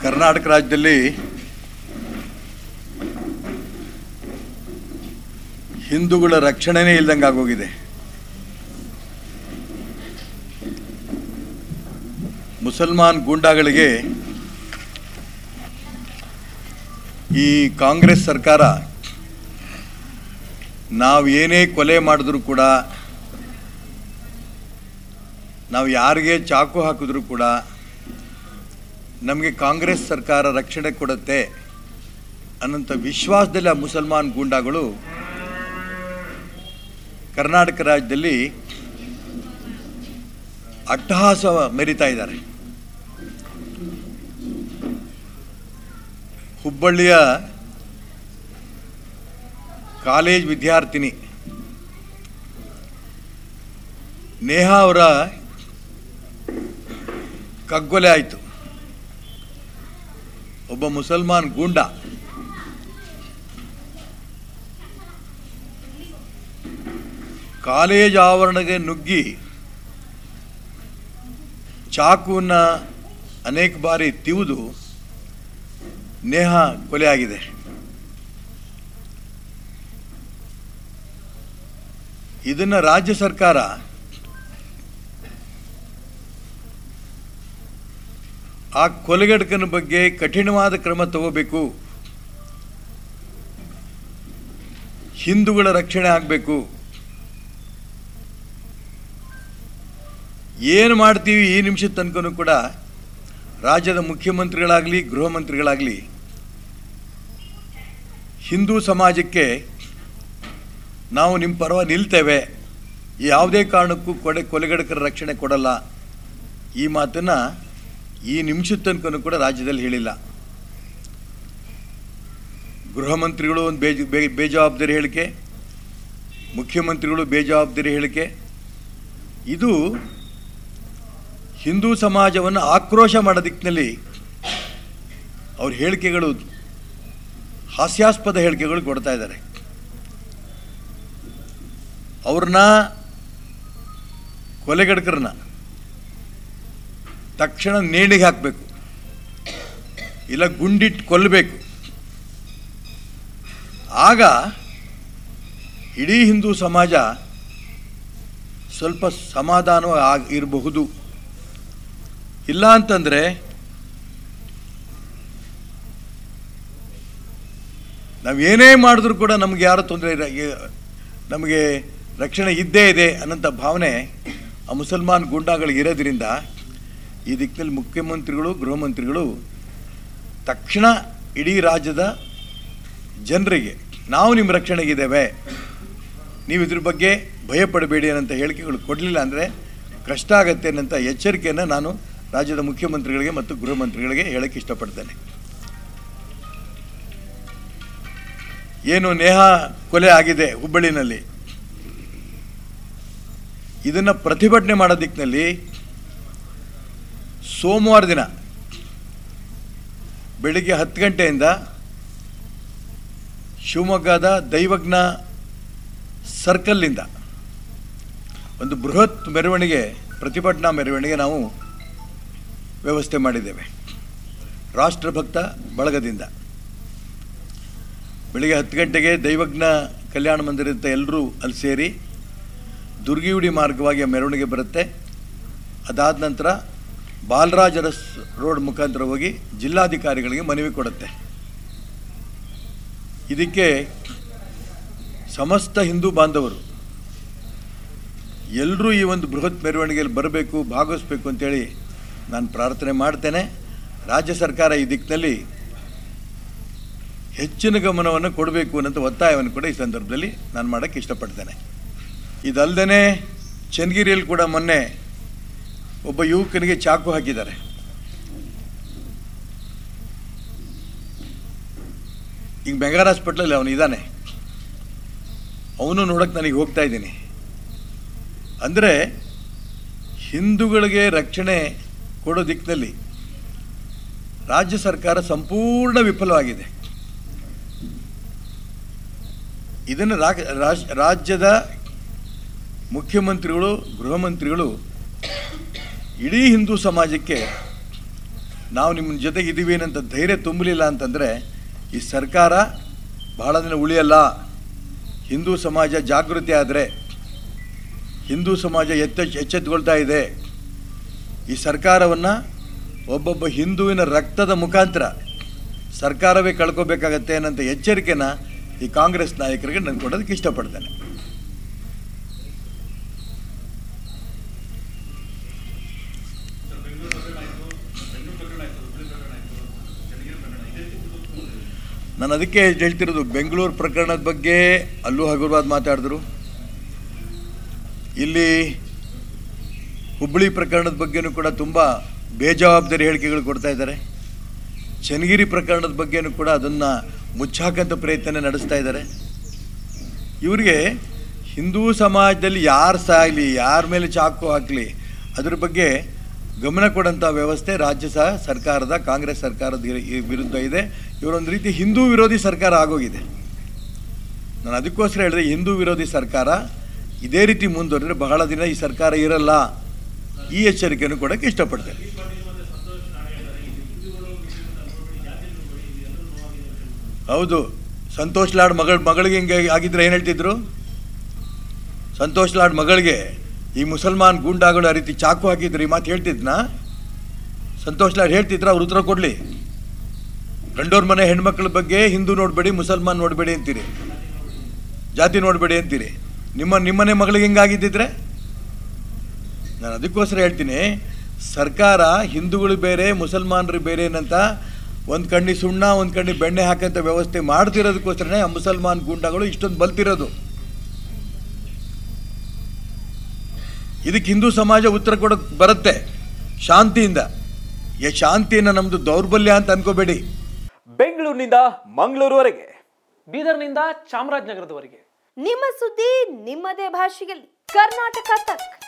ಕರ್ನಾಟಕ ರಾಜ್ಯದಲ್ಲಿ ಹಿಂದೂಗಳ ರಕ್ಷಣೆನೇ ಇಲ್ದಂಗೆ ಆಗೋಗಿದೆ ಮುಸಲ್ಮಾನ್ ಗೂಂಡಾಗಳಿಗೆ ಈ ಕಾಂಗ್ರೆಸ್ ಸರ್ಕಾರ ನಾವು ಏನೇ ಕೊಲೆ ಮಾಡಿದ್ರು ಕೂಡ ನಾವು ಯಾರಿಗೆ ಚಾಕು ಹಾಕಿದ್ರು ಕೂಡ ನಮಗೆ ಕಾಂಗ್ರೆಸ್ ಸರ್ಕಾರ ರಕ್ಷಣೆ ಕೊಡುತ್ತೆ ಅನ್ನೋಂಥ ವಿಶ್ವಾಸದಲ್ಲಿ ಆ ಮುಸಲ್ಮಾನ್ ಗೂಂಡಾಗಳು ಕರ್ನಾಟಕ ರಾಜ್ಯದಲ್ಲಿ ಅಟ್ಟಹಾಸ ಮೆರಿತಾ ಇದ್ದಾರೆ ಹುಬ್ಬಳ್ಳಿಯ ಕಾಲೇಜ್ ವಿದ್ಯಾರ್ಥಿನಿ ನೇಹಾ ಅವರ ಕಗ್ಗೊಲೆ ಆಯಿತು ಒಬ್ಬ ಮುಸಲ್ಮಾನ್ ಗೂಂಡ ಕಾಲೇಜ್ ಆವರಣಗೆ ನುಗ್ಗಿ ಚಾಕುವನ್ನ ಅನೇಕ ಬಾರಿ ತಿವಿದು ನೇಹ ಕೊಲೆಯಾಗಿದೆ ಇದನ್ನು ರಾಜ್ಯ ಸರ್ಕಾರ ಆ ಕೊಲೆಗಡಕನ ಬಗ್ಗೆ ಕಠಿಣವಾದ ಕ್ರಮ ತಗೋಬೇಕು ಹಿಂದೂಗಳ ರಕ್ಷಣೆ ಆಗಬೇಕು ಏನು ಮಾಡ್ತೀವಿ ಈ ನಿಮಿಷದ ತನಕನೂ ಕೂಡ ರಾಜ್ಯದ ಮುಖ್ಯಮಂತ್ರಿಗಳಾಗಲಿ ಗೃಹ ಮಂತ್ರಿಗಳಾಗಲಿ ಹಿಂದೂ ಸಮಾಜಕ್ಕೆ ನಾವು ನಿಮ್ಮ ಪರವ ನಿಲ್ತೇವೆ ಯಾವುದೇ ಕಾರಣಕ್ಕೂ ಕೊಡೆ ಕೊಲೆಗಡಕರ ರಕ್ಷಣೆ ಕೊಡಲ್ಲ ಈ ಮಾತನ್ನು ಈ ನಿಮಿಷದ ತನಕನೂ ಕೂಡ ರಾಜ್ಯದಲ್ಲಿ ಹೇಳಿಲ್ಲ ಗೃಹ ಮಂತ್ರಿಗಳು ಒಂದು ಬೇಜ ಬೇ- ಬೇಜವಾಬ್ದಾರಿ ಹೇಳಿಕೆ ಮುಖ್ಯಮಂತ್ರಿಗಳು ಬೇಜವಾಬ್ದಾರಿ ಹೇಳಿಕೆ ಇದು ಹಿಂದೂ ಸಮಾಜವನ್ನು ಆಕ್ರೋಶ ಮಾಡೋ ದಿಕ್ಕಿನಲ್ಲಿ ಅವ್ರ ಹೇಳಿಕೆಗಳು ಹಾಸ್ಯಾಸ್ಪದ ಹೇಳಿಕೆಗಳು ಕೊಡ್ತಾ ಇದ್ದಾರೆ ಅವ್ರನ್ನ ಕೊಲೆಗಡಕರನ್ನ ತಕ್ಷಣ ನೇಣಿಗೆ ಹಾಕಬೇಕು ಇಲ್ಲ ಗುಂಡಿಟ್ಟು ಕೊಲ್ಲಬೇಕು ಆಗ ಇಡೀ ಹಿಂದೂ ಸಮಾಜ ಸ್ವಲ್ಪ ಸಮಾಧಾನ ಆಗ್ ಇರಬಹುದು ಇಲ್ಲ ಅಂತಂದರೆ ನಾವು ಏನೇ ಮಾಡಿದ್ರೂ ಕೂಡ ನಮ್ಗೆ ಯಾರು ತೊಂದರೆ ಇಲ್ಲ ಈ- ನಮಗೆ ರಕ್ಷಣೆ ಇದ್ದೇ ಇದೆ ಅನ್ನೋಂಥ ಭಾವನೆ ಆ ಮುಸಲ್ಮಾನ್ ಗೂಂಡಾಗಳಿಗೆ ಇರೋದ್ರಿಂದ ಈ ದಿಕ್ಕಿನಲ್ಲಿ ಮುಖ್ಯಮಂತ್ರಿಗಳು ಗೃಹ ಮಂತ್ರಿಗಳು ತಕ್ಷಣ ಇಡೀ ರಾಜ್ಯದ ಜನರಿಗೆ ನಾವು ನಿಮ್ಮ ರಕ್ಷಣೆಗಿದ್ದೇವೆ ನೀವು ಇದ್ರ ಬಗ್ಗೆ ಭಯಪಡಬೇಡಿ ಅನ್ನೋಂಥ ಹೇಳಿಕೆಗಳು ಕೊಡಲಿಲ್ಲ ಅಂದರೆ ಕಷ್ಟ ಆಗತ್ತೆ ಅನ್ನೋಂಥ ಎಚ್ಚರಿಕೆಯನ್ನು ನಾನು ರಾಜ್ಯದ ಮುಖ್ಯಮಂತ್ರಿಗಳಿಗೆ ಮತ್ತು ಗೃಹ ಮಂತ್ರಿಗಳಿಗೆ ಹೇಳಕ್ಕೆ ಇಷ್ಟಪಡ್ತೇನೆ ಏನು ನೇಹ ಕೊಲೆ ಆಗಿದೆ ಹುಬ್ಬಳ್ಳಿನಲ್ಲಿ ಇದನ್ನು ಪ್ರತಿಭಟನೆ ಮಾಡೋ ದಿಕ್ಕಿನಲ್ಲಿ ಸೋಮವಾರ ದಿನ ಬೆಳಿಗ್ಗೆ ಹತ್ತು ಗಂಟೆಯಿಂದ ಶಿವಮೊಗ್ಗದ ದೈವಜ್ಞ ಸರ್ಕಲ್ನಿಂದ ಒಂದು ಬೃಹತ್ ಮೆರವಣಿಗೆ ಪ್ರತಿಭಟನಾ ಮೆರವಣಿಗೆ ನಾವು ವ್ಯವಸ್ಥೆ ಮಾಡಿದ್ದೇವೆ ರಾಷ್ಟ್ರಭಕ್ತ ಬಳಗದಿಂದ ಬೆಳಿಗ್ಗೆ ಹತ್ತು ಗಂಟೆಗೆ ದೈವಜ್ಞ ಕಲ್ಯಾಣ ಮಂದಿರದಿಂದ ಎಲ್ಲರೂ ಅಲ್ಲಿ ಸೇರಿ ದುರ್ಗಿಯುಡಿ ಮಾರ್ಗವಾಗಿ ಆ ಮೆರವಣಿಗೆ ಬರುತ್ತೆ ಅದಾದ ನಂತರ ಬಾಲರಾಜ ರಸ್ ರೋಡ್ ಮುಖಾಂತರ ಹೋಗಿ ಜಿಲ್ಲಾಧಿಕಾರಿಗಳಿಗೆ ಮನವಿ ಕೊಡುತ್ತೆ ಇದಕ್ಕೆ ಸಮಸ್ತ ಹಿಂದೂ ಬಾಂಧವರು ಎಲ್ಲರೂ ಈ ಒಂದು ಬೃಹತ್ ಮೆರವಣಿಗೆಯಲ್ಲಿ ಬರಬೇಕು ಭಾಗವಹಿಸಬೇಕು ಅಂತೇಳಿ ನಾನು ಪ್ರಾರ್ಥನೆ ಮಾಡ್ತೇನೆ ರಾಜ್ಯ ಸರ್ಕಾರ ಈ ದಿಕ್ಕಿನಲ್ಲಿ ಹೆಚ್ಚಿನ ಗಮನವನ್ನು ಕೊಡಬೇಕು ಅನ್ನೋಂಥ ಒತ್ತಾಯವನ್ನು ಕೂಡ ಈ ಸಂದರ್ಭದಲ್ಲಿ ನಾನು ಮಾಡೋಕ್ಕೆ ಇಷ್ಟಪಡ್ತೇನೆ ಇದಲ್ಲದೆ ಚನ್ನಗಿರಿಯಲ್ಲಿ ಕೂಡ ಮೊನ್ನೆ ಒಬ್ಬ ಯುವಕನಿಗೆ ಚಾಕು ಹಾಕಿದ್ದಾರೆ ಈಗ ಮೆಗಾರ್ ಹಾಸ್ಪಿಟ್ಲಲ್ಲಿ ಅವನು ಇದ್ದಾನೆ ಅವನು ನೋಡೋಕೆ ನನಗೆ ಹೋಗ್ತಾ ಇದ್ದೀನಿ ಅಂದರೆ ಹಿಂದೂಗಳಿಗೆ ರಕ್ಷಣೆ ಕೊಡೋ ದಿಕ್ಕಿನಲ್ಲಿ ರಾಜ್ಯ ಸರ್ಕಾರ ಸಂಪೂರ್ಣ ವಿಫಲವಾಗಿದೆ ಇದನ್ನು ರಾ- ರಾಜ್- ರಾಜ್ಯದ ಮುಖ್ಯಮಂತ್ರಿಗಳು ಗೃಹ ಮಂತ್ರಿಗಳು ಇಡೀ ಹಿಂದೂ ಸಮಾಜಕ್ಕೆ ನಾವು ನಿಮ್ಮ ಜೊತೆಗೆ ಇದ್ದೀವಿ ಏನಂತ ಧೈರ್ಯ ತುಂಬಲಿಲ್ಲ ಅಂತಂದರೆ ಈ ಸರ್ಕಾರ ಬಹಳ ದಿನ ಉಳಿಯಲ್ಲ ಹಿಂದೂ ಸಮಾಜ ಜಾಗೃತಿ ಆದರೆ ಹಿಂದೂ ಸಮಾಜ ಎತ್ತ ಎಚ್ಚೆತ್ತುಕೊಳ್ತಾ ಇದೆ ಈ ಸರ್ಕಾರವನ್ನು ಒಬ್ಬೊಬ್ಬ ಹಿಂದುವಿನ ರಕ್ತದ ಮುಖಾಂತರ ಸರ್ಕಾರವೇ ಕಳ್ಕೋಬೇಕಾಗತ್ತೆ ಅನ್ನೋಂಥ ಎಚ್ಚರಿಕೆನ ಈ ಕಾಂಗ್ರೆಸ್ ನಾಯಕರಿಗೆ ನಾನು ಕೊಡೋದಕ್ಕೆ ಇಷ್ಟಪಡ್ತೇನೆ ನಾನು ಅದಕ್ಕೆ ಹೇಳ್ತಿರೋದು ಬೆಂಗಳೂರು ಪ್ರಕರಣದ ಬಗ್ಗೆ ಅಲ್ಲೂ ಹಗುರವಾದ ಮಾತಾಡಿದ್ರು ಇಲ್ಲಿ ಹುಬ್ಬಳ್ಳಿ ಪ್ರಕರಣದ ಬಗ್ಗೆನೂ ಕೂಡ ತುಂಬ ಬೇಜವಾಬ್ದಾರಿ ಹೇಳಿಕೆಗಳು ಕೊಡ್ತಾ ಇದ್ದಾರೆ ಚನ್ನಗಿರಿ ಪ್ರಕರಣದ ಬಗ್ಗೆನೂ ಕೂಡ ಅದನ್ನು ಮುಚ್ಚಾಕಂತ ಪ್ರಯತ್ನ ನಡೆಸ್ತಾ ಇದ್ದಾರೆ ಇವರಿಗೆ ಹಿಂದೂ ಸಮಾಜದಲ್ಲಿ ಯಾರು ಸಾಗಲಿ ಯಾರ ಮೇಲೆ ಚಾಕು ಹಾಕಲಿ ಅದ್ರ ಬಗ್ಗೆ ಗಮನ ಕೊಡೋಂಥ ವ್ಯವಸ್ಥೆ ರಾಜ್ಯ ಸಹ ಸರ್ಕಾರದ ಕಾಂಗ್ರೆಸ್ ಸರ್ಕಾರದ ಇರ- ಈ ವಿರುದ್ಧ ಇದೆ ಇವರೊಂದು ರೀತಿ ಹಿಂದೂ ವಿರೋಧಿ ಸರ್ಕಾರ ಆಗೋಗಿದೆ ನಾನು ಅದಕ್ಕೋಸ್ಕರ ಹೇಳಿದೆ ಹಿಂದೂ ವಿರೋಧಿ ಸರ್ಕಾರ ಇದೇ ರೀತಿ ಮುಂದುವರಿದ್ರೆ ಬಹಳ ದಿನ ಈ ಸರ್ಕಾರ ಇರಲ್ಲ ಈ ಎಚ್ಚರಿಕೆಯನ್ನು ಕೊಡೋಕ್ಕೆ ಇಷ್ಟಪಡ್ತೇನೆ ಹೌದು ಸಂತೋಷ್ ಲಾಡ್ ಮಗಳ ಮಗಳಿಗೆ ಹಿಂಗೆ ಆಗಿದ್ರೆ ಏನು ಹೇಳ್ತಿದ್ರು ಸಂತೋಷ್ ಲಾಡ್ ಮಗಳಿಗೆ ಈ ಮುಸಲ್ಮಾನ್ ಗೂಂಡಾಗಳು ಆ ರೀತಿ ಚಾಕು ಹಾಕಿದ್ರು ಈ ಮಾತು ಹೇಳ್ತಿದ್ನಾ ಸಂತೋಷ್ ಲಾಡ್ ಹೇಳ್ತಿದ್ರ ಅವ್ರು ಉತ್ತರ ಕೊಡಲಿ ಗಂಡೋರ್ ಮನೆ ಹೆಣ್ಮಕ್ಳ ಬಗ್ಗೆ ಹಿಂದೂ ನೋಡಬೇಡಿ ಮುಸಲ್ಮಾನ್ ನೋಡಬೇಡಿ ಅಂತೀರಿ ಜಾತಿ ನೋಡಬೇಡಿ ಅಂತೀರಿ ನಿಮ್ಮ ನಿಮ್ಮನೆ ಮಗಳಿಗೆ ಹಿಂಗಾಗಿದ್ದಿದ್ರೆ ನಾನು ಅದಕ್ಕೋಸ್ಕರ ಹೇಳ್ತೀನಿ ಸರ್ಕಾರ ಹಿಂದೂಗಳು ಬೇರೆ ಮುಸಲ್ಮಾನರು ಬೇರೆ ಏನಂತ ಒಂದು ಕಣ್ಣಿ ಸುಣ್ಣ ಒಂದು ಕಣ್ಣಿ ಬೆಣ್ಣೆ ಹಾಕಂತ ವ್ಯವಸ್ಥೆ ಮಾಡ್ತಿರೋದಕ್ಕೋಸ್ಕರನೇ ಆ ಮುಸಲ್ಮಾನ್ ಗೂಂಡಾಗಳು ಇಷ್ಟೊಂದು ಬಲ್ತಿರೋದು ಇದಕ್ಕೆ ಹಿಂದೂ ಸಮಾಜ ಉತ್ತರ ಕೊಡೋಕೆ ಬರುತ್ತೆ ಶಾಂತಿಯಿಂದ ಈ ಶಾಂತಿಯನ್ನು ನಮ್ಮದು ದೌರ್ಬಲ್ಯ ಅಂತ ಅನ್ಕೋಬೇಡಿ ಬೆಂಗಳೂರಿನಿಂದ ಮಂಗಳೂರುವರೆಗೆ ಬೀದರ್ನಿಂದ ಚಾಮರಾಜನಗರದವರೆಗೆ ನಿಮ್ಮ ಸುದ್ದಿ ನಿಮ್ಮದೇ ಭಾಷೆಯಲ್ಲಿ ಕರ್ನಾಟಕ ತಕ್